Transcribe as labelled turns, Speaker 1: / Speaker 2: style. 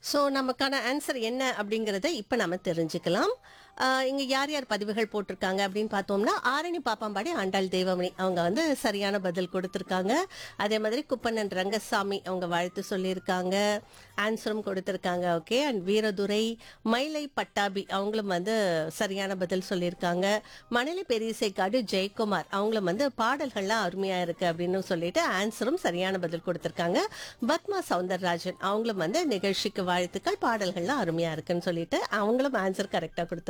Speaker 1: so நமக்கான answer என்ன அப்படிங்கறத இப்போ நம்ம தெரிஞ்சுக்கலாம் ஆஹ் இங்க யார் யார் பதிவுகள் போட்டிருக்காங்க அப்படின்னு பார்த்தோம்னா ஆரணி பாப்பாம்பாடி ஆண்டாள் தேவமணி அவங்க வந்து சரியான பதில் கொடுத்திருக்காங்க அதே மாதிரி குப்பண்ணன் ரங்கசாமி அவங்க வாழ்த்து சொல்லியிருக்காங்க ஆன்சரும் கொடுத்திருக்காங்க ஓகே அண்ட் வீரதுரை மயிலை பட்டாபி அவங்களும் வந்து சரியான பதில் சொல்லியிருக்காங்க மணலி பெரியசைக்காடு ஜெயக்குமார் அவங்களும் வந்து பாடல்கள்லாம் அருமையா இருக்கு அப்படின்னு சொல்லிட்டு ஆன்சரும் சரியான பதில் கொடுத்திருக்காங்க பத்மா சவுந்தரராஜன் அவங்களும் வந்து நிகழ்ச்சிக்கு வாழ்த்துக்கள் பாடல்கள்லாம் அருமையா இருக்குன்னு சொல்லிட்டு அவங்களும் ஆன்சர் கரெக்டா கொடுத்திருக்காங்க